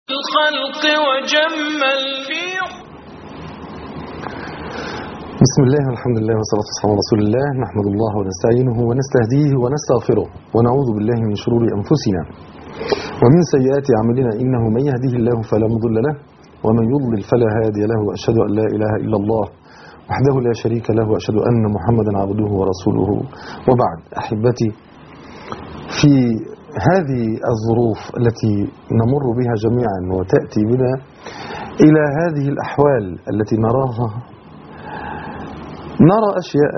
الخلق وجمل في بسم الله والحمد لله والصلاة والسلام على رسول الله نحمد الله ونستعينه ونستهديه ونستغفره ونعوذ بالله من شرور أنفسنا ومن سيئات أعمالنا إنه من يهده الله فلا مضل له ومن يضلل فلا هادي له وأشهد أن لا إله إلا الله وحده لا شريك له وأشهد أن محمدا عبده ورسوله وبعد أحبتي في هذه الظروف التي نمر بها جميعا وتأتي بنا إلى هذه الأحوال التي نراها نرى أشياء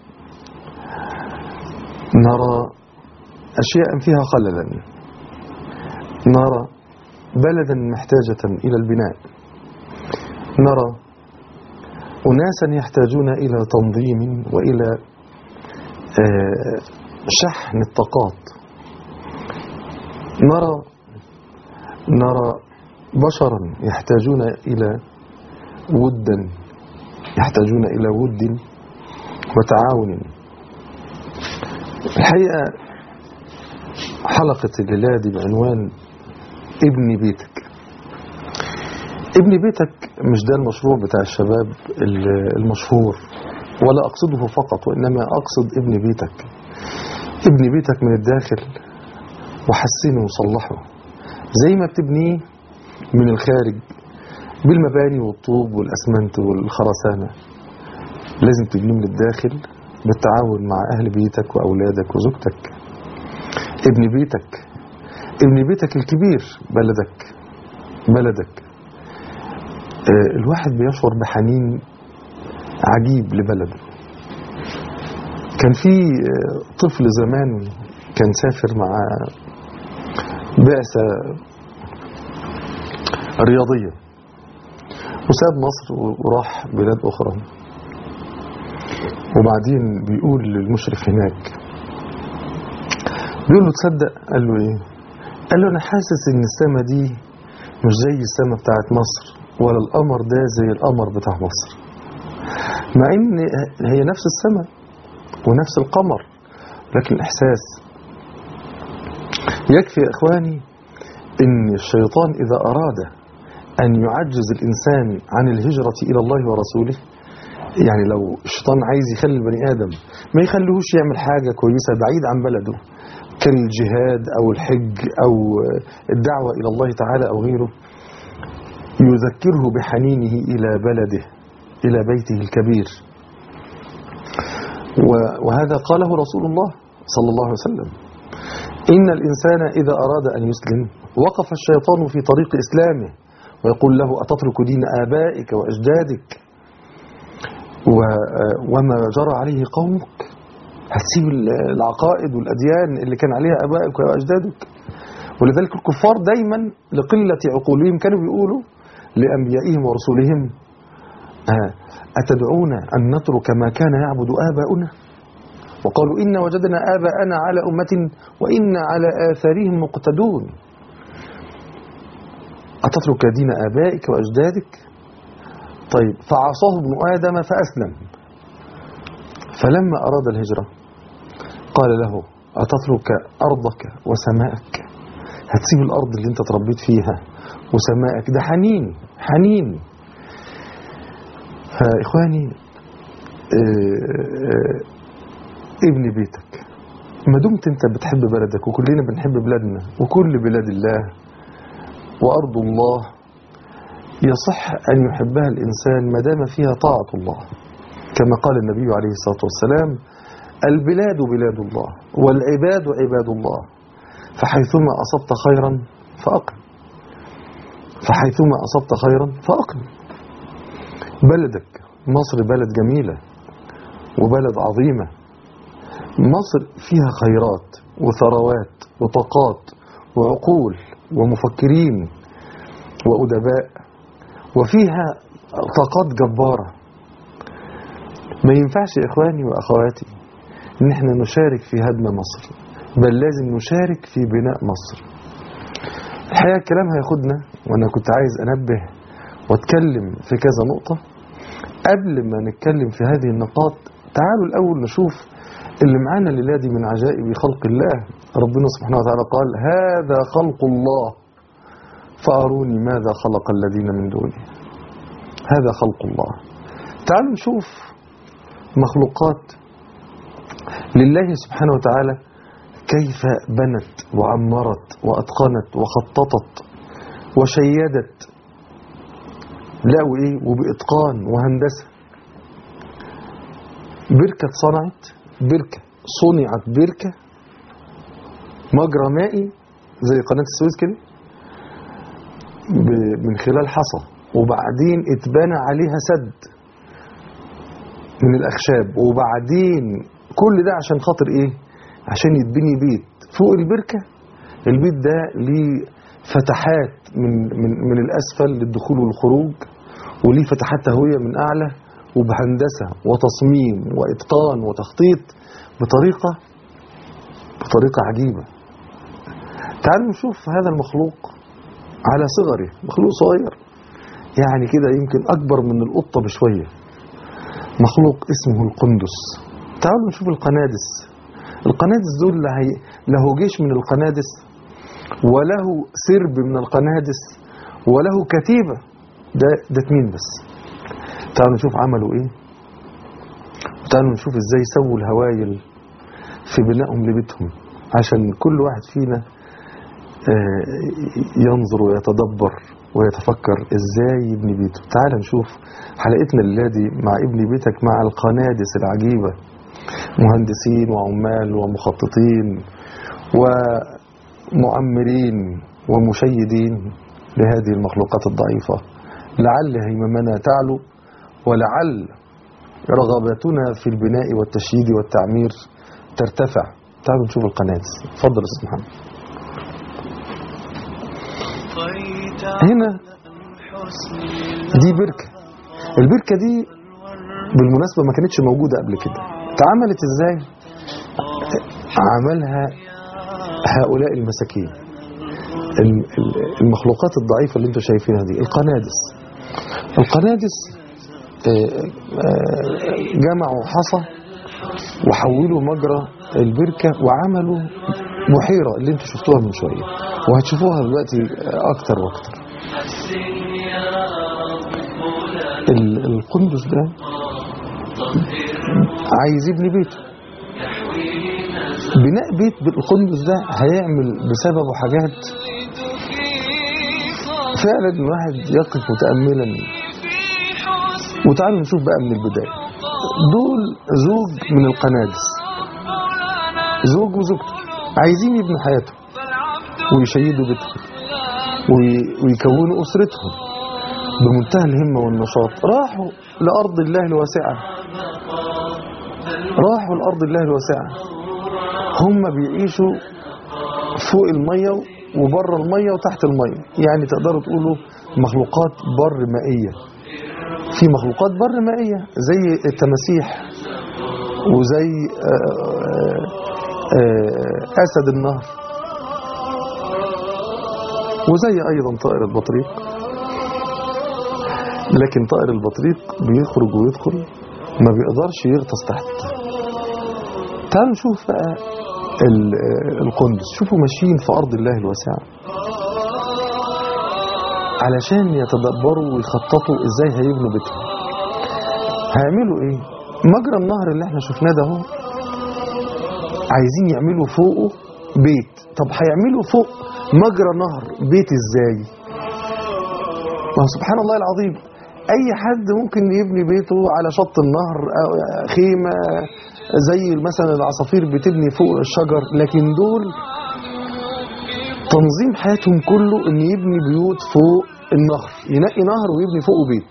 نرى أشياء فيها خللا نرى بلدا محتاجة إلى البناء نرى أناسا يحتاجون إلى تنظيم وإلى آه، شحن الطاقات نرى نرى بشرا يحتاجون إلى ودا يحتاجون إلى ود وتعاون الحقيقة حلقة الليلة دي بعنوان ابني بيتك ابني بيتك مش ده المشروع بتاع الشباب المشهور ولا أقصده فقط وإنما أقصد ابن بيتك ابني بيتك من الداخل وحسنه وصلحه زي ما بتبنيه من الخارج بالمباني والطوب والأسمنت والخرسانة لازم تبنيه من الداخل بالتعاون مع أهل بيتك وأولادك وزوجتك ابن بيتك ابن بيتك الكبير بلدك بلدك آه، الواحد بيشعر بحنين عجيب لبلده كان في آه، طفل زمان كان سافر مع بعثة رياضية وساب مصر وراح بلاد أخرى وبعدين بيقول للمشرف هناك بيقول له تصدق قال له ايه قال له انا حاسس ان السما دي مش زي السما بتاعت مصر ولا القمر ده زي القمر بتاع مصر مع ان هي نفس السما ونفس القمر لكن الاحساس يكفي يا اخواني ان الشيطان اذا اراد ان يعجز الانسان عن الهجرة الى الله ورسوله يعني لو الشيطان عايز يخلي البني ادم ما يخليهوش يعمل حاجة كويسة بعيد عن بلده كالجهاد او الحج او الدعوة الى الله تعالى او غيره يذكره بحنينه الى بلده الى بيته الكبير و- وهذا قاله رسول الله صلى الله عليه وسلم إن الإنسان إذا أراد أن يسلم وقف الشيطان في طريق إسلامه ويقول له أتترك دين آبائك وأجدادك و- وما جرى عليه قومك هتسيب ال- العقائد والأديان اللي كان عليها آبائك وأجدادك ولذلك الكفار دايما لقلة عقولهم كانوا بيقولوا لأنبيائهم ورسولهم آه، أتدعون أن نترك ما كان يعبد آباؤنا وقالوا إن وجدنا آباءنا على أمة وإنا على آثارهم مقتدون أتترك دين آبائك وأجدادك طيب فعصاه ابن آدم فأسلم فلما أراد الهجرة قال له أتترك أرضك وسماءك هتسيب الأرض اللي انت تربيت فيها وسماءك ده حنين حنين فإخواني آه، آه، ابني بيتك ما دمت انت بتحب بلدك وكلنا بنحب بلادنا وكل بلاد الله وأرض الله يصح أن يحبها الإنسان ما دام فيها طاعة الله كما قال النبي عليه الصلاة والسلام البلاد بلاد الله والعباد عباد الله فحيثما أصبت خيرا فأقم فحيثما أصبت خيرا فأقم بلدك مصر بلد جميلة وبلد عظيمة مصر فيها خيرات وثروات وطاقات وعقول ومفكرين وأدباء وفيها طاقات جبارة ما ينفعش يا إخواني وأخواتي إن احنا نشارك في هدم مصر بل لازم نشارك في بناء مصر الحقيقة الكلام هياخدنا وأنا كنت عايز أنبه وأتكلم في كذا نقطة قبل ما نتكلم في هذه النقاط تعالوا الأول نشوف اللي معانا الليلة دي من عجائب خلق الله ربنا سبحانه وتعالى قال هذا خلق الله فأروني ماذا خلق الذين من دونه هذا خلق الله تعالوا نشوف مخلوقات لله سبحانه وتعالى كيف بنت وعمرت وأتقنت وخططت وشيدت لا وإيه وبإتقان وهندسة بركة صنعت بركة صنعت بركة مجرى مائي زي قناة السويس كده ب- من خلال حصى وبعدين اتبنى عليها سد من الأخشاب وبعدين كل ده عشان خاطر إيه عشان يتبني بيت فوق البركة البيت ده ليه فتحات من, من, من الأسفل للدخول والخروج وليه فتحات تهوية من أعلى وبهندسة وتصميم وإتقان وتخطيط بطريقة بطريقة عجيبة تعالوا نشوف هذا المخلوق على صغره مخلوق صغير يعني كده يمكن أكبر من القطة بشوية مخلوق اسمه القندس تعالوا نشوف القنادس القنادس دول لا هي- له جيش من القنادس وله سرب من القنادس وله كتيبة ده ده اتنين بس تعالوا نشوف عملوا ايه تعالوا نشوف ازاي سووا الهوايل في بنائهم لبيتهم عشان كل واحد فينا آه، ينظر ويتدبر ويتفكر ازاي يبني بيته تعال نشوف حلقتنا الليلة دي مع ابني بيتك مع القنادس العجيبة مهندسين وعمال ومخططين ومعمرين ومشيدين لهذه المخلوقات الضعيفة لعل هممنا تعلو ولعل رغباتنا في البناء والتشييد والتعمير ترتفع تعالوا نشوف القنادس اتفضل يا استاذ محمد هنا دي بركة البركة دي بالمناسبة ما كانتش موجودة قبل كده اتعملت ازاي عملها هؤلاء المساكين ال- ال- المخلوقات الضعيفة اللي انتم شايفينها دي القنادس القنادس آه، آه، جمعوا حصى وحولوا مجرى البركة وعملوا بحيرة اللي انتم شفتوها من شوية وهتشوفوها دلوقتي اكتر واكتر ال- القندس ده عايز يبني بيته بناء بيت بالقندس ده هيعمل بسببه حاجات فعلا الواحد يقف متأملا وتعالوا نشوف بقى من البداية دول زوج من القنادس زوج وزوجته عايزين يبنوا حياتهم ويشيدوا بيتهم وي- ويكونوا أسرتهم بمنتهى الهمة والنشاط راحوا لأرض الله الواسعة راحوا لأرض الله الواسعة هم بيعيشوا فوق المية وبره المية وتحت المية يعني تقدروا تقولوا مخلوقات بر مائية في مخلوقات بر مائية زي التماسيح وزي آه، آه، آه، أسد النهر وزي أيضا طائر البطريق لكن طائر البطريق بيخرج ويدخل ما بيقدرش يغطس تحت تعالوا نشوف بقى ال- آه، القندس شوفوا ماشيين في أرض الله الواسعة علشان يتدبروا ويخططوا ازاي هيبنوا بيتهم هيعملوا ايه مجرى النهر اللي احنا شفناه ده اهو عايزين يعملوا فوقه بيت طب هيعملوا فوق مجرى نهر بيت ازاي ما هو سبحان الله العظيم اي حد ممكن يبني بيته على شط النهر أو خيمة زي مثلا العصافير بتبني فوق الشجر لكن دول تنظيم حياتهم كله ان يبني بيوت فوق النهر ينقي نهر ويبني فوقه بيت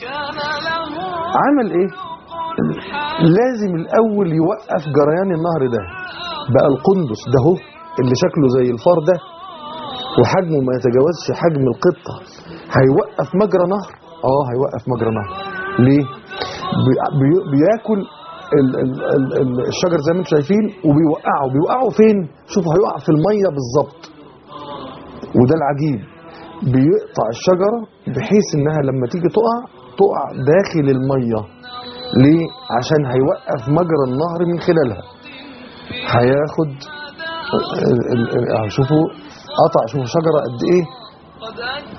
عمل ايه لازم الاول يوقف جريان النهر ده بقى القندس ده هو اللي شكله زي الفار ده وحجمه ما يتجاوزش حجم القطة هيوقف مجرى نهر اه هيوقف مجرى نهر ليه بي- بي- بياكل ال- ال- ال- ال- الشجر زي ما انتم شايفين وبيوقعه بيوقعه فين شوفوا هيوقع في المية بالظبط وده العجيب بيقطع الشجرة بحيث انها لما تيجي تقع تقع داخل المية ليه عشان هيوقف مجرى النهر من خلالها هياخد ال- ال- ال- شوفوا قطع شوفوا شجرة قد ايه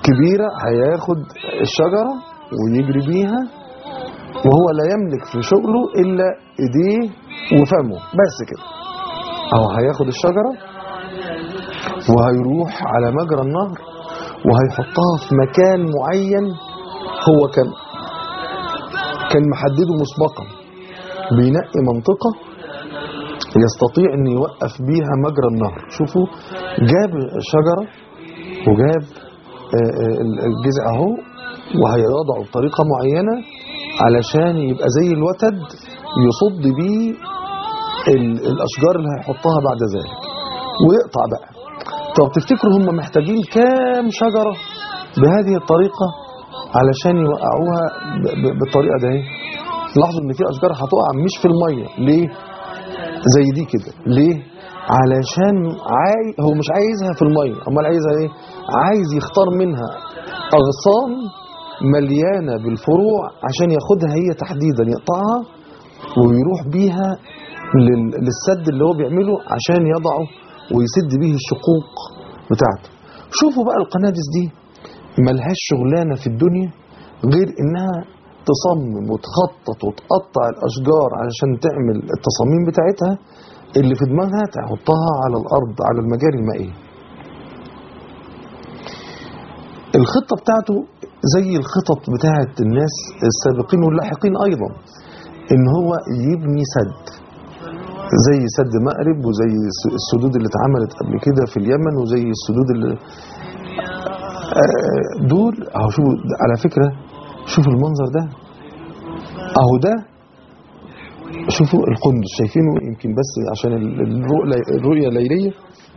كبيرة هياخد الشجرة ويجري بيها وهو لا يملك في شغله إلا إيديه وفمه بس كده أو هياخد الشجرة وهيروح على مجرى النهر وهيحطها في مكان معين هو كان كان محدده مسبقا بينقي منطقة يستطيع ان يوقف بيها مجرى النهر شوفوا جاب شجرة وجاب آه، آه، الجذع اهو وهيضعه بطريقة معينة علشان يبقى زي الوتد يصد بيه ال- الاشجار اللي هيحطها بعد ذلك ويقطع بقى طب تفتكروا هم محتاجين كام شجرة بهذه الطريقة علشان يوقعوها ب- ب- بالطريقة ده لاحظوا ان في اشجار هتقع مش في المية ليه زي دي كده ليه علشان عاي... هو مش عايزها في المية امال عايزها ايه عايز يختار منها اغصان مليانة بالفروع عشان ياخدها هي تحديدا يقطعها ويروح بيها لل... للسد اللي هو بيعمله عشان يضعه ويسد بيه الشقوق بتاعته شوفوا بقى القنادس دي ملهاش شغلانة في الدنيا غير انها تصمم وتخطط وتقطع الاشجار علشان تعمل التصاميم بتاعتها اللي في دماغها تحطها على الارض على المجاري المائيه الخطه بتاعته زي الخطط بتاعت الناس السابقين واللاحقين ايضا ان هو يبني سد زي سد مأرب وزي السدود اللي اتعملت قبل كده في اليمن وزي السدود اللي آه، دول اهو شوفوا على فكره شوفوا المنظر ده اهو ده شوفوا القندس شايفينه يمكن بس عشان ال- الرؤية الرؤية ليلية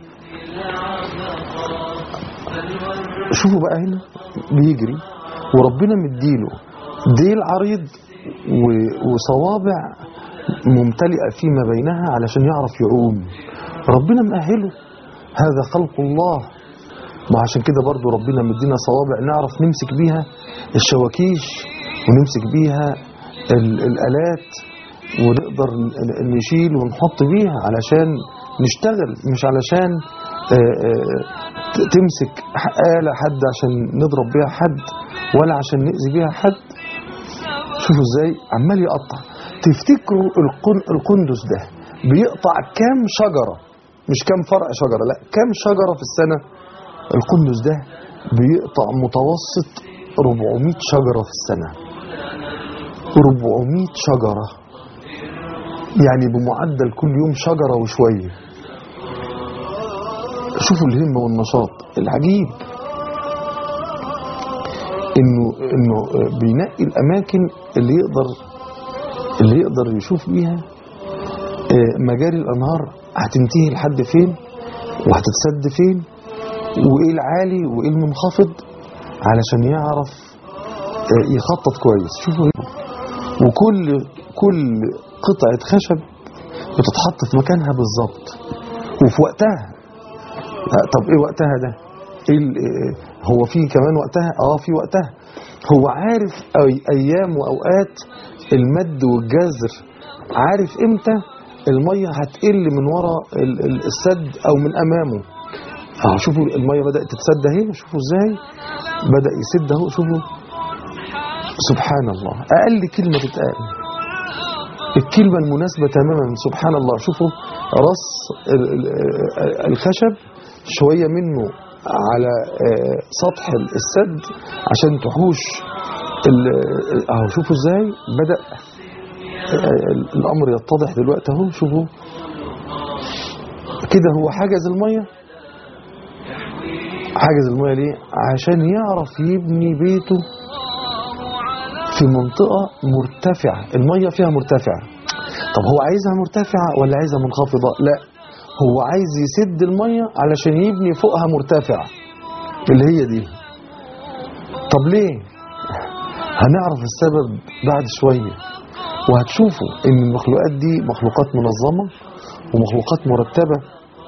شوفوا بقى هنا بيجري وربنا مديله ديل عريض و- وصوابع ممتلئة فيما بينها علشان يعرف يعوم ربنا مأهله هذا خلق الله ما عشان كده برضو ربنا مدينا صوابع نعرف نمسك بيها الشواكيش ونمسك بيها ال- الآلات ونقدر ن- نشيل ونحط بيها علشان نشتغل مش علشان آه، آه، ت- تمسك ح- آلة حد عشان نضرب بيها حد ولا عشان نأذي بيها حد شوفوا ازاي عمال يقطع تفتكروا القن- القندس ده بيقطع كام شجرة مش كام فرع شجرة لا كام شجرة في السنة القندس ده بيقطع متوسط 400 شجرة في السنة 400 شجرة يعني بمعدل كل يوم شجرة وشوية شوفوا الهمة والنشاط العجيب انه انه بينقي الاماكن اللي يقدر اللي يقدر يشوف بيها آه، مجاري الانهار هتنتهي لحد فين وهتتسد فين وايه العالي وايه المنخفض علشان يعرف آه، يخطط كويس شوفوا هنا. وكل كل قطعة خشب بتتحط في مكانها بالظبط وفي وقتها آه، طب ايه وقتها ده إيه ال- إيه هو في كمان وقتها اه في وقتها هو عارف أي ايام واوقات المد والجزر عارف امتى الميه هتقل من ورا ال- ال- السد او من امامه اه شوفوا الميه بدات تتسد اهي شوفوا ازاي بدا يسد اهو شوفوا سبحان الله اقل كلمه تتقال الكلمة المناسبة تماما سبحان الله شوفوا رص ال- ال- الخشب شوية منه على آه، سطح السد عشان تحوش ال- اهو شوفوا ازاي بدأ آه، الامر يتضح دلوقتي اهو شوفوا كده هو حجز المية حجز المية ليه عشان يعرف يبني بيته في منطقة مرتفعة المية فيها مرتفعة طب هو عايزها مرتفعة ولا عايزها منخفضة لا هو عايز يسد المية علشان يبني فوقها مرتفعة اللي هي دي طب ليه هنعرف السبب بعد شوية وهتشوفوا ان المخلوقات دي مخلوقات منظمة ومخلوقات مرتبة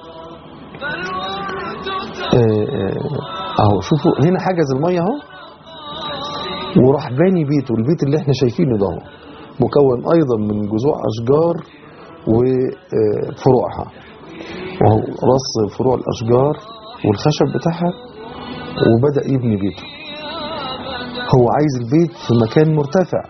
آه، آه، اهو شوفوا هنا حجز المية اهو وراح باني بيته البيت اللي احنا شايفينه ده اهو مكون ايضا من جذوع اشجار وفروعها وهو رص فروع الاشجار والخشب بتاعها وبدأ يبني بيته هو عايز البيت في مكان مرتفع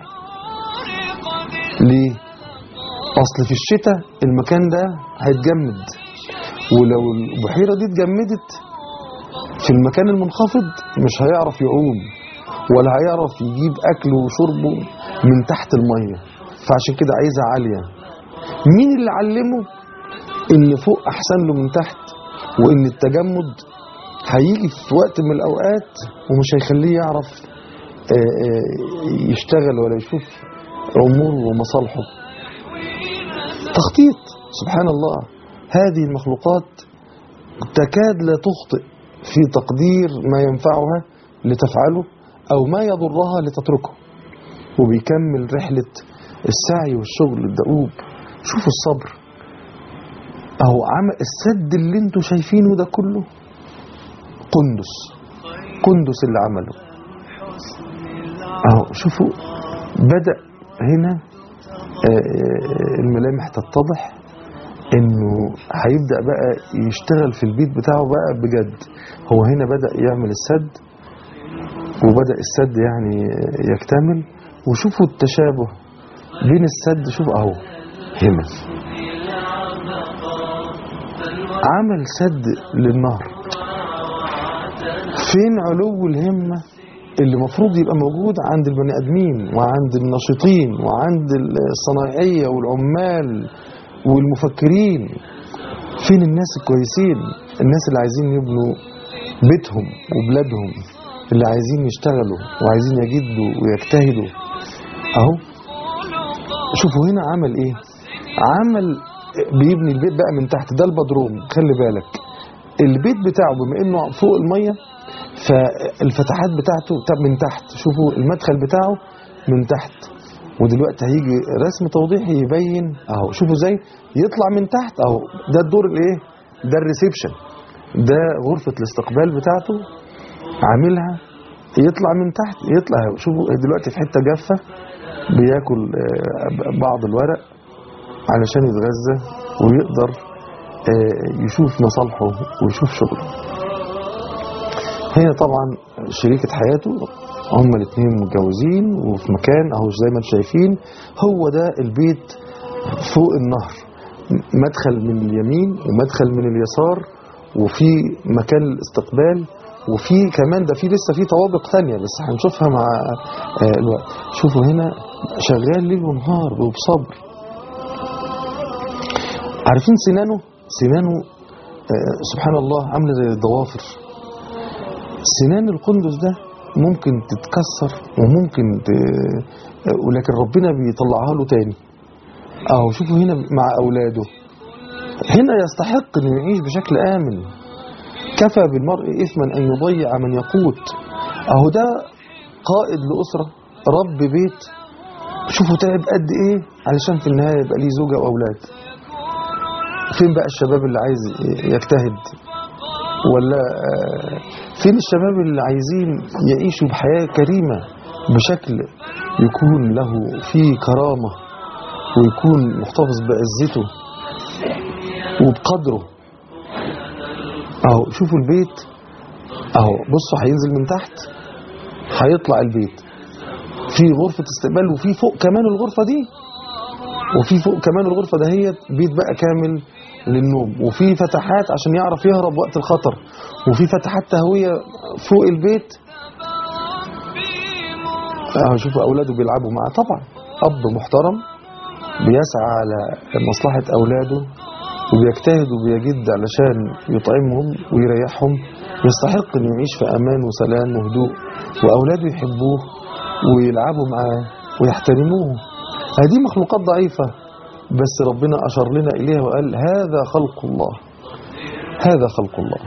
ليه اصل في الشتاء المكان ده هيتجمد ولو البحيرة دي اتجمدت في المكان المنخفض مش هيعرف يعوم ولا هيعرف يجيب اكله وشربه من تحت المية فعشان كده عايزها عالية مين اللي علمه ان فوق احسن له من تحت وان التجمد هيجي في وقت من الاوقات ومش هيخليه يعرف آه، آه، يشتغل ولا يشوف اموره ومصالحه تخطيط سبحان الله هذه المخلوقات تكاد لا تخطئ في تقدير ما ينفعها لتفعله او ما يضرها لتتركه وبيكمل رحلة السعي والشغل الدؤوب شوفوا الصبر اهو عمل السد اللي انتوا شايفينه ده كله قندس قندس اللي عمله اهو شوفوا بدأ هنا آه، آه، الملامح تتضح انه هيبدأ بقى يشتغل في البيت بتاعه بقى بجد هو هنا بدأ يعمل السد وبدأ السد يعني يكتمل وشوفوا التشابه بين السد شوف اهو هنا عمل سد للنهر فين علو الهمة اللي المفروض يبقى موجود عند البني ادمين وعند الناشطين وعند الصناعية والعمال والمفكرين فين الناس الكويسين الناس اللي عايزين يبنوا بيتهم وبلادهم اللي عايزين يشتغلوا وعايزين يجدوا ويجتهدوا اهو شوفوا هنا عمل ايه عمل بيبني البيت بقى من تحت ده البدروم خلي بالك البيت بتاعه بما انه فوق المية فالفتحات بتاعته تب- من تحت شوفوا المدخل بتاعه من تحت ودلوقتي هيجي رسم توضيحي يبين اهو شوفوا ازاي يطلع من تحت اهو ده الدور الايه ده الريسبشن ده غرفة الاستقبال بتاعته عاملها يطلع من تحت يطلع اهو شوفوا دلوقتي في حتة جافة بياكل آه، بعض الورق علشان يتغذى ويقدر آه، يشوف مصالحه ويشوف شغله هي طبعا شريكة حياته هما الاثنين متجوزين وفي مكان اهو زي ما انتم شايفين هو ده البيت فوق النهر مدخل من اليمين ومدخل من اليسار وفي مكان الاستقبال وفي كمان ده في لسه في طوابق ثانية بس هنشوفها مع آه، الوقت شوفوا هنا شغال ليل ونهار وبصبر عارفين سنانه سنانه آه، سبحان الله عامله زي الضوافر سنان القندس ده ممكن تتكسر وممكن ت... ولكن ربنا بيطلعها له تاني اهو شوفوا هنا مع اولاده هنا يستحق انه يعيش بشكل امن كفى بالمرء اثما ان يضيع من يقوت اهو ده قائد لاسره رب بيت شوفوا تعب قد ايه علشان في النهايه يبقى ليه زوجه واولاد فين بقى الشباب اللي عايز يجتهد ولا آه، فين الشباب اللي عايزين يعيشوا بحياة كريمة بشكل يكون له فيه كرامة ويكون محتفظ بعزته وبقدره اهو شوفوا البيت اهو بصوا هينزل من تحت هيطلع البيت في غرفة استقبال وفي فوق كمان الغرفة دي وفي فوق كمان الغرفة دهيت بيت بقى كامل للنوم وفي فتحات عشان يعرف يهرب وقت الخطر وفي فتحات تهوية فوق البيت اه شوفوا اولاده بيلعبوا معاه طبعا اب محترم بيسعى على مصلحة اولاده وبيجتهد وبيجد علشان يطعمهم ويريحهم يستحق انه يعيش في امان وسلام وهدوء واولاده يحبوه ويلعبوا معاه ويحترموه هذه مخلوقات ضعيفة بس ربنا أشار لنا إليها وقال هذا خلق الله هذا خلق الله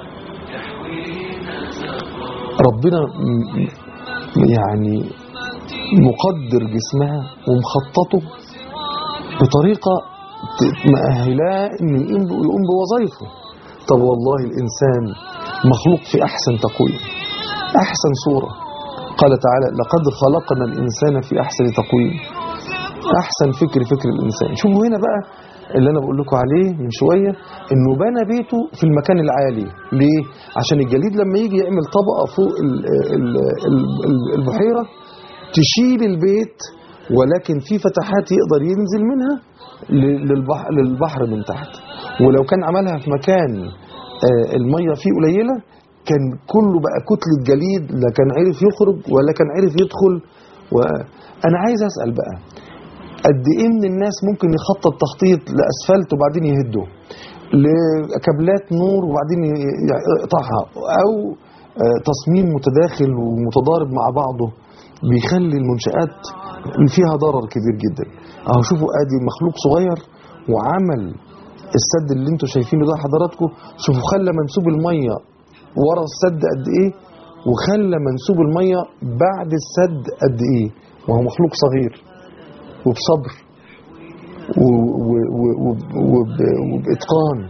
ربنا م- م- يعني مقدر جسمها ومخططه بطريقة ت- مأهلاه انه يقوم ب- يقوم بوظائفه طب والله الإنسان مخلوق في أحسن تقويم أحسن صورة قال تعالى لقد خلقنا الإنسان في أحسن تقويم أحسن فكر فكر الإنسان شوفوا هنا بقى اللي انا بقول لكم عليه من شويه انه بنى بيته في المكان العالي ليه عشان الجليد لما يجي يعمل طبقه فوق ال- ال- ال- ال- البحيره تشيل البيت ولكن في فتحات يقدر ينزل منها ل- للبحر, للبحر من تحت ولو كان عملها في مكان آه، الميه فيه قليله كان كله بقى كتله جليد لا كان عرف يخرج ولا كان عرف يدخل وانا عايز اسال بقى قد ايه من الناس ممكن يخطط تخطيط لاسفلت وبعدين يهده لكابلات نور وبعدين ي- ي- يقطعها او آه، تصميم متداخل ومتضارب مع بعضه بيخلي المنشآت فيها ضرر كبير جدا اهو شوفوا ادي مخلوق صغير وعمل السد اللي انتوا شايفينه ده حضراتكم شوفوا خلى منسوب الميه ورا السد قد ايه وخلى منسوب الميه بعد السد قد ايه وهو مخلوق صغير وبصبر و- و- و- و- وب- وبإتقان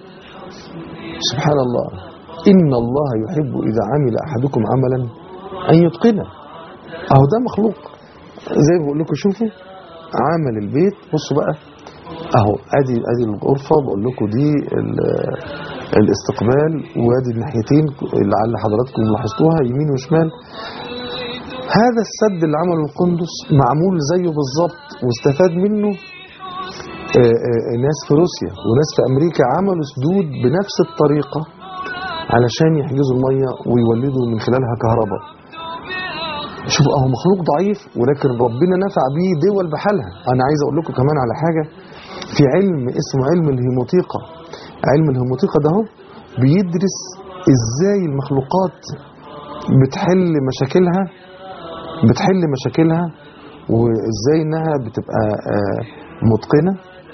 سبحان الله إن الله يحب إذا عمل أحدكم عملا أن يتقنه أهو ده مخلوق زي ما بقول لكم شوفوا عمل البيت بصوا بقى أهو أدي أدي الغرفة بقول لكم دي ال- الاستقبال وادي الناحيتين لعل حضراتكم لاحظتوها يمين وشمال هذا السد اللي عمله القندس معمول زيه بالظبط واستفاد منه آه، آه، ناس في روسيا وناس في امريكا عملوا سدود بنفس الطريقه علشان يحجزوا الميه ويولدوا من خلالها كهرباء شوفوا اهو مخلوق ضعيف ولكن ربنا نفع بيه دول بحالها انا عايز اقول لكم كمان على حاجه في علم اسمه علم الهيموتيقا علم الهيموتيقا ده هو بيدرس ازاي المخلوقات بتحل مشاكلها بتحل مشاكلها وازاي انها بتبقى آه، متقنه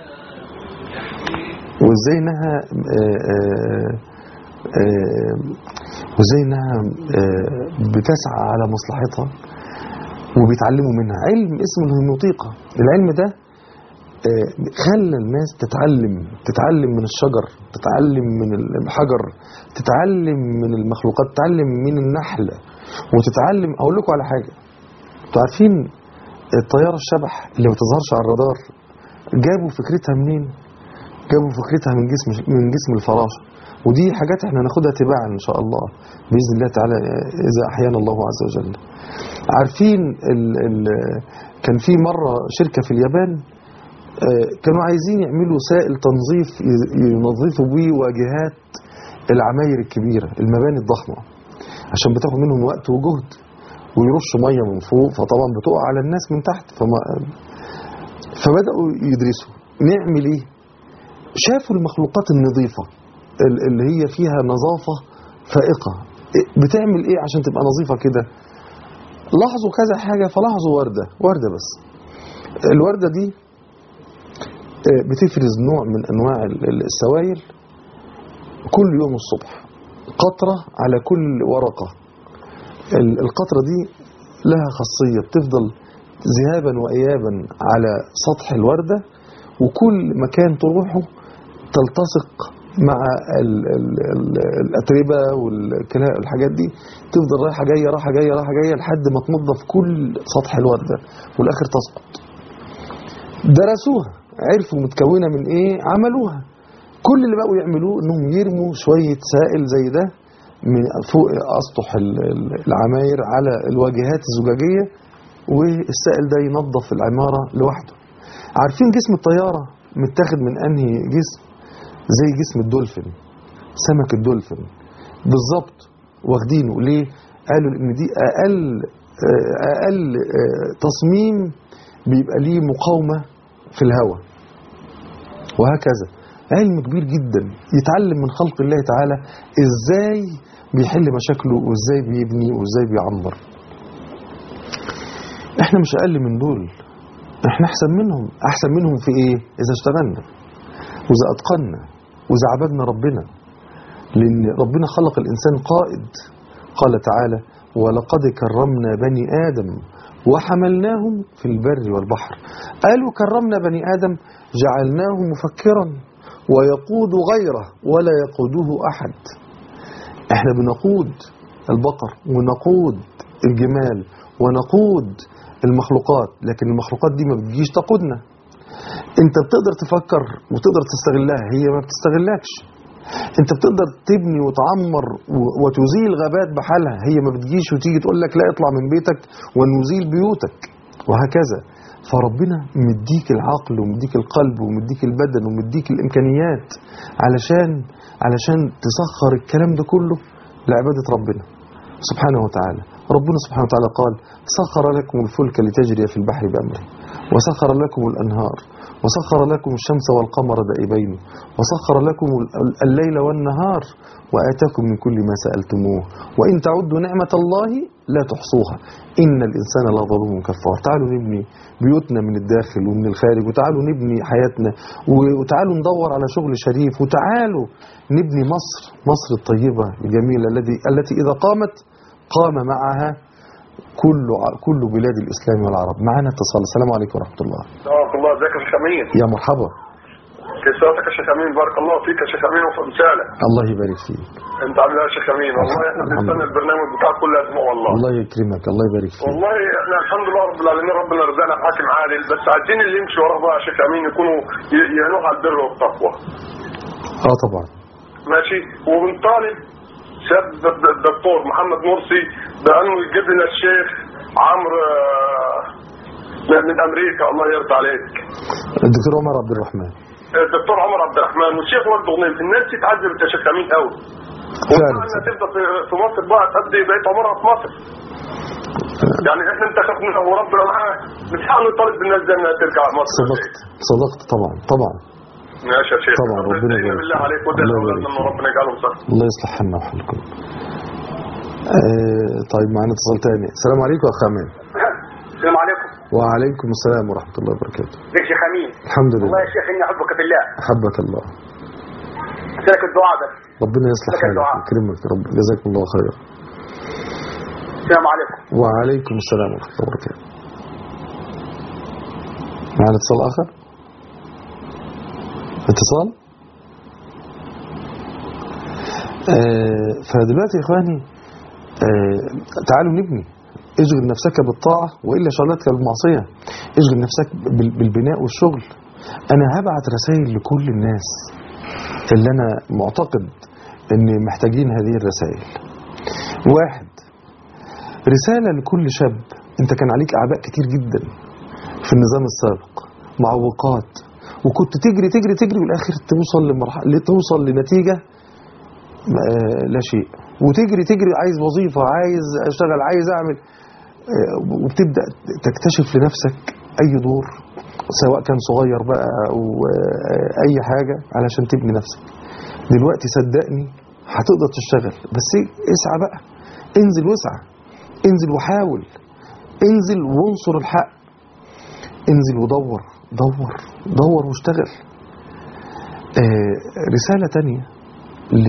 وازاي انها آه، آه، آه، وازاي انها آه، بتسعى على مصلحتها وبيتعلموا منها علم اسمه الهيموتيقا العلم ده آه، خلى الناس تتعلم تتعلم من الشجر تتعلم من الحجر تتعلم من المخلوقات تتعلم من النحل وتتعلم اقول لكم على حاجه انتوا عارفين الطياره الشبح اللي ما بتظهرش على الرادار جابوا فكرتها منين جابوا فكرتها من جسم من جسم الفراشه ودي حاجات احنا هناخدها تباعا ان شاء الله باذن الله تعالى اذا احيانا الله عز وجل عارفين ال ال كان في مره شركه في اليابان آه، كانوا عايزين يعملوا سائل تنظيف ي- ينظفوا بيه واجهات العماير الكبيره المباني الضخمه عشان بتاخد منهم وقت وجهد ويرشوا ميه من فوق فطبعا بتقع على الناس من تحت فما فبداوا يدرسوا نعمل ايه شافوا المخلوقات النظيفه ال- اللي هي فيها نظافه فائقه إيه- بتعمل ايه عشان تبقى نظيفه كده لاحظوا كذا حاجه فلاحظوا ورده ورده بس الورده دي آه، بتفرز نوع من انواع ال- ال- السوائل كل يوم الصبح قطره على كل ورقه ال- القطره دي لها خاصيه بتفضل ذهابا وايابا على سطح الورده وكل مكان تروحه تلتصق مع ال ال ال الاتربه والحاجات دي تفضل رايحه جايه رايحه جايه رايحه جايه لحد ما تنظف كل سطح الورده والاخر تسقط درسوها عرفوا متكونه من ايه عملوها كل اللي بقوا يعملوه انهم يرموا شويه سائل زي ده من فوق اسطح ال- ال- العماير على الواجهات الزجاجيه والسائل ده ينظف العماره لوحده عارفين جسم الطياره متاخد من انهي جسم زي جسم الدولفين سمك الدولفين بالظبط واخدينه ليه قالوا ان دي اقل آه، اقل آه، تصميم بيبقى ليه مقاومه في الهواء وهكذا علم كبير جدا يتعلم من خلق الله تعالى ازاي بيحل مشاكله وازاي بيبني وازاي بيعمر احنا مش اقل من دول احنا احسن منهم احسن منهم في ايه اذا اشتغلنا واذا اتقنا واذا عبدنا ربنا لان ربنا خلق الانسان قائد قال تعالى ولقد كرمنا بني ادم وحملناهم في البر والبحر قالوا كرمنا بني ادم جعلناه مفكرا ويقود غيره ولا يقوده احد احنا بنقود البقر ونقود الجمال ونقود المخلوقات لكن المخلوقات دي ما بتجيش تقودنا انت بتقدر تفكر وتقدر تستغلها هي ما بتستغلكش انت بتقدر تبني وتعمر و- وتزيل غابات بحالها هي ما بتجيش وتيجي تقول لك لا اطلع من بيتك ونزيل بيوتك وهكذا فربنا مديك العقل ومديك القلب ومديك البدن ومديك الامكانيات علشان علشان تسخر الكلام ده كله لعباده ربنا سبحانه وتعالى ربنا سبحانه وتعالى قال سخر لكم الفلك لتجري في البحر بأمره وسخر لكم الأنهار وسخر لكم الشمس والقمر دائبين وسخر لكم ال- الليل والنهار وآتاكم من كل ما سألتموه وإن تعدوا نعمة الله لا تحصوها إن الإنسان لظلوم كفار تعالوا نبني بيوتنا من الداخل ومن الخارج وتعالوا نبني حياتنا و- وتعالوا ندور على شغل شريف وتعالوا نبني مصر مصر الطيبة الجميلة التي التي إذا قامت قام معها كل ع- كل بلاد الإسلام والعرب معنا اتصال السلام عليكم ورحمة الله بارك الله ازيك يا شيخ امين يا مرحبا كيف صحتك يا شيخ امين بارك الله فيك يا شيخ امين وفي رسالة الله يبارك فيك انت عامل ايه يا شيخ امين والله احنا الحمد بنستنى لله. البرنامج بتاعك كل اسبوع والله الله يكرمك الله يبارك فيك والله احنا الحمد لله رب العالمين ربنا رزقنا حاكم عادل بس عايزين اللي يمشي وراه بقى يا شيخ امين يكونوا ي- يعينوه على البر والتقوى اه طبعا ماشي وبنطالب سيادة الد- الدكتور محمد مرسي بانه يجيب لنا الشيخ عمرو آه، من امريكا الله يرضى عليك الدكتور عمر عبد الرحمن الدكتور عمر عبد الرحمن والشيخ وجد غنيم الناس دي اتعذبت يا شيخ امين قوي فعلا والله تفضل في في مصر بقى تقضي بقيت عمرها في مصر يعني احنا انتخبنا وربنا معاه بنحاول نطالب بالناس دي انها ترجع مصر صدقت صدقت طبعا طبعا ماشي يا شيخ طبعا، ربنا يبارك بالله عليك فيك. ودعي الله اولادنا يبارك ان ربنا يجعلهم صح الله يصلح حالنا وحالكم آه طيب معنا اتصال تاني السلام عليكم يا اخ امين السلام عليكم وعليكم السلام ورحمة الله وبركاته ازيك يا شيخ امين الحمد والله لله يا شيخ اني احبك في الله حبك الله لك الدعاء بس ربنا يصلح لك حالك الدعاء. ويكرمك يا رب جزاكم الله خير السلام عليكم وعليكم السلام ورحمة الله وبركاته معنا اتصال آخر اتصال آه فدلوقتي يا إخواني آه تعالوا نبني اشغل نفسك بالطاعة وإلا شغلتك بالمعصية اشغل نفسك بال- بالبناء والشغل أنا هبعت رسائل لكل الناس اللي أنا معتقد أن محتاجين هذه الرسائل واحد رسالة لكل شاب انت كان عليك اعباء كتير جدا في النظام السابق معوقات وكنت تجري تجري تجري والاخر توصل لمرحله توصل لنتيجه آه، لا شيء وتجري تجري عايز وظيفه عايز اشتغل عايز اعمل آه، وبتبدا تكتشف لنفسك اي دور سواء كان صغير بقى او آه، اي حاجه علشان تبني نفسك دلوقتي صدقني هتقدر تشتغل بس اسعى بقى انزل واسعى انزل وحاول انزل وانصر الحق انزل ودور دور دور واشتغل آه رسالة تانية ل...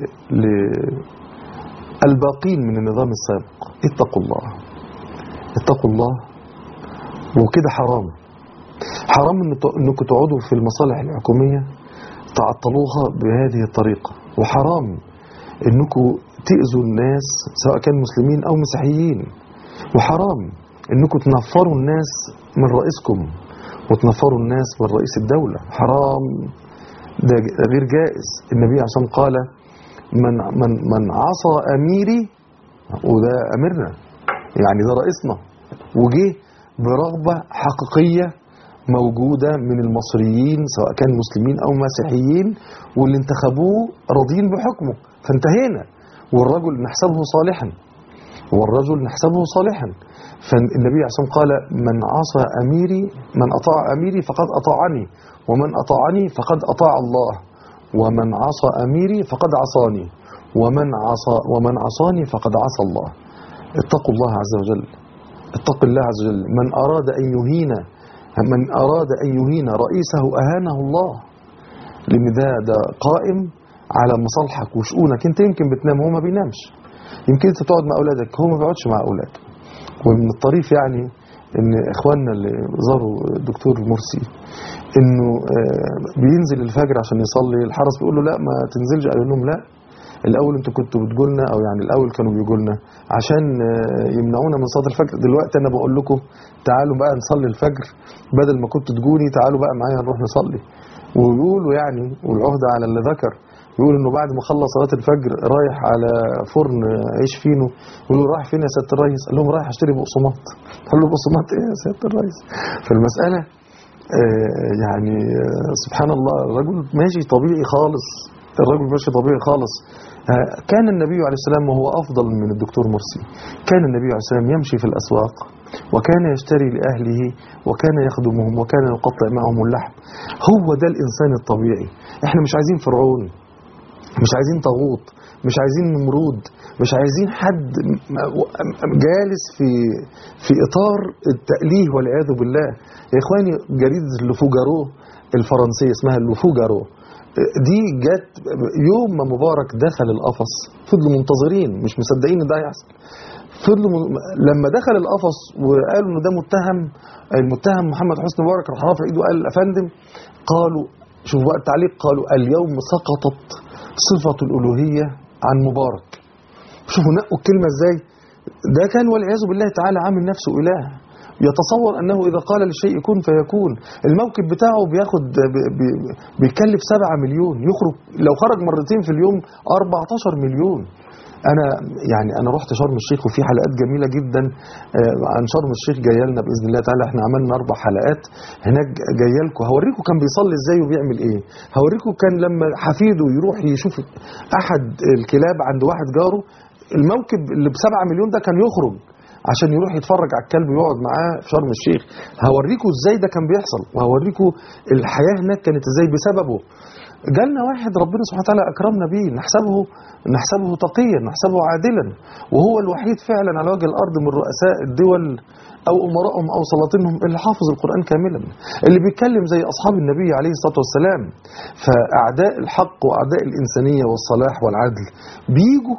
للباقين من النظام السابق اتقوا الله اتقوا الله وكده حرام حرام إن ت- انكم تقعدوا في المصالح الحكومية تعطلوها بهذه الطريقة وحرام انكم تأذوا الناس سواء كان مسلمين او مسيحيين وحرام انكم تنفروا الناس من رئيسكم وتنفروا الناس من رئيس الدولة حرام ده غير جائز النبي عليه الصلاة والسلام قال من, من, من عصى أميري وده أميرنا يعني ده رئيسنا وجه برغبة حقيقية موجودة من المصريين سواء كان مسلمين أو مسيحيين واللي انتخبوه راضين بحكمه فانتهينا والرجل نحسبه صالحا والرجل نحسبه صالحا فالنبي عليه الصلاة والسلام قال من عصى أميري من أطاع أميري فقد أطاعني ومن أطاعني فقد أطاع الله ومن عصى أميري فقد عصاني ومن عصى ومن عصاني فقد عصى الله اتقوا الله عز وجل اتق الله عز وجل من أراد أن يهين من أراد أن يهين رئيسه أهانه الله لأن ده ده قائم على مصالحك وشؤونك أنت يمكن بتنام هو ما بينامش يمكن أنت تقعد مع أولادك هو ما بيقعدش مع أولاده ومن الطريف يعني ان اخواننا اللي زاروا الدكتور مرسي انه آه، بينزل الفجر عشان يصلي الحرس بيقول له لا ما تنزلش قال لهم لا الاول انتوا كنتوا بتقولنا او يعني الاول كانوا بيقولوا لنا عشان آه، يمنعونا من صلاه الفجر دلوقتي انا بقول لكم تعالوا بقى نصلي الفجر بدل ما كنتوا تقولي تعالوا بقى معايا نروح نصلي ويقولوا يعني والعهده على اللي ذكر يقول انه بعد ما خلص صلاه الفجر رايح على فرن عيش فينو يقولوا رايح فين يا سياده الريس؟ قال لهم رايح اشتري بقسماط قال له بقسماط ايه يا سياده الريس؟ فالمساله آه، يعني آه، سبحان الله الرجل ماشي طبيعي خالص الرجل ماشي طبيعي خالص آه، كان النبي عليه السلام وهو أفضل من الدكتور مرسي كان النبي عليه السلام يمشي في الأسواق وكان يشتري لأهله وكان يخدمهم وكان يقطع معهم اللحم هو ده الإنسان الطبيعي احنا مش عايزين فرعون مش عايزين طاغوت مش عايزين نمرود مش عايزين حد م- م- جالس في في اطار التأليه والعياذ بالله يا اخواني جريده لوفوجارو الفرنسيه اسمها لوفوجارو دي جت يوم ما مبارك دخل القفص فضلوا منتظرين مش مصدقين ان ده هيحصل فضلوا م- لما دخل القفص وقالوا ان ده متهم المتهم محمد حسني مبارك راح رافع ايده قال افندم قالوا شوفوا بقى التعليق قالوا اليوم سقطت صفة الألوهية عن مبارك شوفوا نقوا الكلمة ازاي ده كان والعياذ بالله تعالى عامل نفسه إله يتصور أنه إذا قال للشيء كن فيكون الموكب بتاعه بياخد ب- ب- بيكلف 7 مليون يخرج لو خرج مرتين في اليوم 14 مليون انا يعني انا رحت شرم الشيخ وفي حلقات جميله جدا آه، عن شرم الشيخ جايه لنا باذن الله تعالى احنا عملنا اربع حلقات هناك جايه لكم هوريكم كان بيصلي ازاي وبيعمل ايه هوريكم كان لما حفيده يروح يشوف احد الكلاب عند واحد جاره الموكب اللي بسبعة مليون ده كان يخرج عشان يروح يتفرج على الكلب ويقعد معاه في شرم الشيخ هوريكم ازاي ده كان بيحصل وهوريكم الحياه هناك كانت ازاي بسببه جالنا واحد ربنا سبحانه وتعالى اكرمنا بيه نحسبه نحسبه تقيا نحسبه عادلا وهو الوحيد فعلا على وجه الارض من رؤساء الدول او امرائهم او سلاطينهم اللي حافظ القران كاملا اللي بيتكلم زي اصحاب النبي عليه الصلاه والسلام فاعداء الحق واعداء الانسانيه والصلاح والعدل بيجوا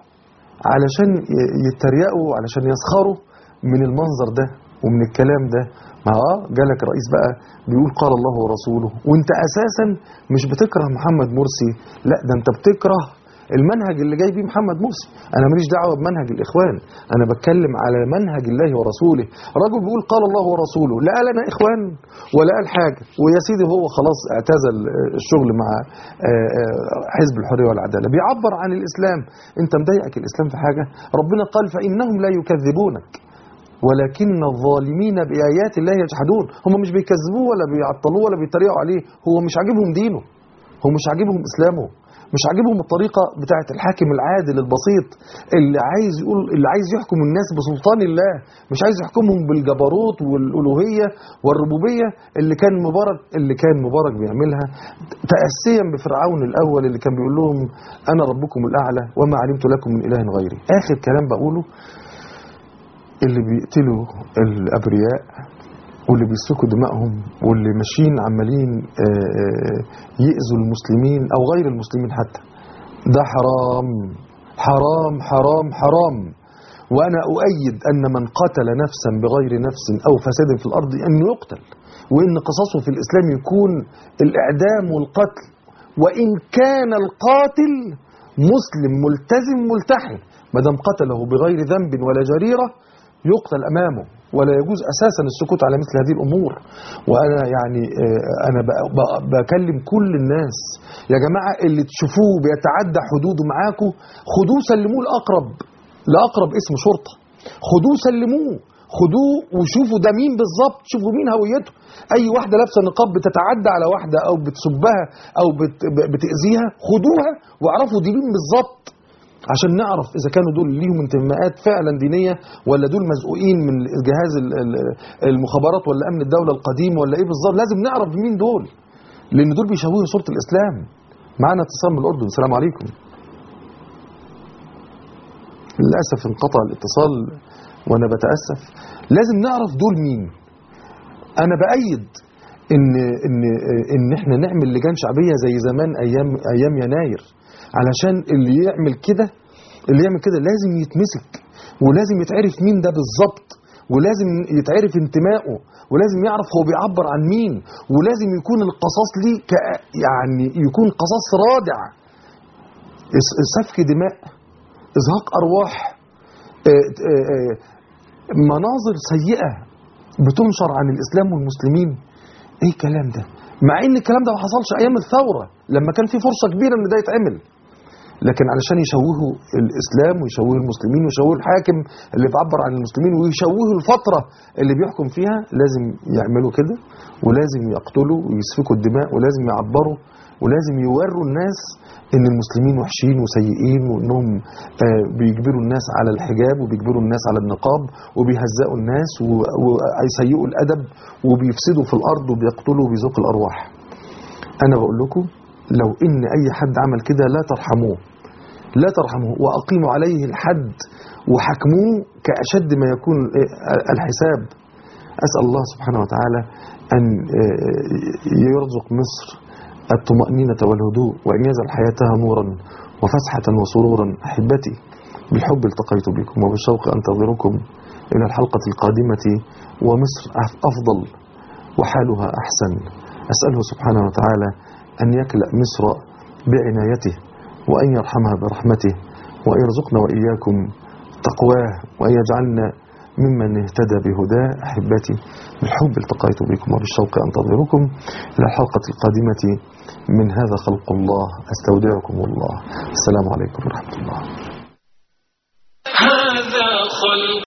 علشان ي- يتريقوا علشان يسخروا من المنظر ده ومن الكلام ده ما اه جالك رئيس بقى بيقول قال الله ورسوله وانت اساسا مش بتكره محمد مرسي لا ده انت بتكره المنهج اللي جاي بيه محمد مرسي انا ماليش دعوه بمنهج الاخوان انا بتكلم على منهج الله ورسوله رجل بيقول قال الله ورسوله لا قال انا اخوان ولا قال حاجه ويا سيدي هو خلاص اعتزل آه، الشغل مع آه، آه، حزب الحريه والعداله بيعبر عن الاسلام انت مضايقك الاسلام في حاجه ربنا قال فانهم لا يكذبونك ولكن الظالمين بآيات الله يجحدون هم مش بيكذبوه ولا بيعطلوه ولا بيتريقوا عليه هو مش عاجبهم دينه هو مش عاجبهم إسلامه مش عاجبهم الطريقة بتاعت الحاكم العادل البسيط اللي عايز يقول اللي عايز يحكم الناس بسلطان الله مش عايز يحكمهم بالجبروت والألوهية والربوبية اللي كان مبارك اللي كان مبارك بيعملها تأسيا بفرعون الأول اللي كان بيقول لهم أنا ربكم الأعلى وما علمت لكم من إله غيري آخر كلام بقوله اللي بيقتلوا الأبرياء واللي بيسفكوا دمائهم واللي ماشيين عمالين آه، آه، يأذوا المسلمين أو غير المسلمين حتى ده حرام حرام حرام حرام وأنا أؤيد أن من قتل نفسا بغير نفس أو فساد في الأرض أن يقتل وأن قصاصه في الإسلام يكون الإعدام والقتل وإن كان القاتل مسلم ملتزم ملتحي ما دام قتله بغير ذنب ولا جريرة يقتل أمامه ولا يجوز أساسا السكوت على مثل هذه الأمور وأنا يعني آه، أنا ب- ب- بكلم كل الناس يا جماعة اللي تشوفوه بيتعدى حدوده معاكم خدوه سلموه لأقرب لأقرب اسم شرطة خدوه سلموه خدوه وشوفوا ده مين بالظبط شوفوا مين هويته اي واحده لابسه نقاب بتتعدى على واحده او بتسبها او بت بتاذيها خدوها واعرفوا دي مين بالظبط عشان نعرف اذا كانوا دول ليهم انتماءات فعلا دينيه ولا دول مزقوقين من جهاز ال- ال- المخابرات ولا امن الدوله القديم ولا ايه بالظبط لازم نعرف مين دول لان دول بيشوهوا صوره الاسلام معانا اتصال من الاردن السلام عليكم للاسف انقطع الاتصال وانا بتاسف لازم نعرف دول مين انا بايد ان ان ان احنا نعمل لجان شعبيه زي زمان ايام ايام يناير علشان اللي يعمل كده اللي يعمل كده لازم يتمسك ولازم يتعرف مين ده بالظبط ولازم يتعرف انتمائه ولازم يعرف هو بيعبر عن مين ولازم يكون القصاص ليه ك- يعني يكون قصاص رادع إس- سفك دماء ازهاق ارواح آه، آه، آه، مناظر سيئه بتنشر عن الاسلام والمسلمين ايه الكلام ده مع ان الكلام ده ما حصلش ايام الثوره لما كان في فرصه كبيره ان ده يتعمل لكن علشان يشوهوا الاسلام ويشوهوا المسلمين ويشوهوا الحاكم اللي بيعبر عن المسلمين ويشوهوا الفتره اللي بيحكم فيها لازم يعملوا كده ولازم يقتلوا ويسفكوا الدماء ولازم يعبروا ولازم يوروا الناس ان المسلمين وحشين وسيئين وانهم آه، بيجبروا الناس على الحجاب وبيجبروا الناس على النقاب وبيهزقوا الناس و- ويسيئوا الادب وبيفسدوا في الارض وبيقتلوا وبيذوقوا الارواح انا بقول لكم لو ان اي حد عمل كده لا ترحموه لا ترحموه واقيموا عليه الحد وحكموه كاشد ما يكون آه، الحساب اسال الله سبحانه وتعالى ان آه، يرزق مصر الطمأنينة والهدوء وأن يجعل حياتها نورا وفسحة وسرورا أحبتي بالحب التقيت بكم وبالشوق أنتظركم إلى الحلقة القادمة ومصر أفضل وحالها أحسن أسأله سبحانه وتعالى أن يكلأ مصر بعنايته وأن يرحمها برحمته وأن يرزقنا وإياكم تقواه وأن يجعلنا ممن اهتدى بهداه أحبتي بالحب التقيت بكم وبالشوق أنتظركم إلى الحلقة القادمة من هذا خلق الله أستودعكم الله السلام عليكم ورحمة الله هذا خلق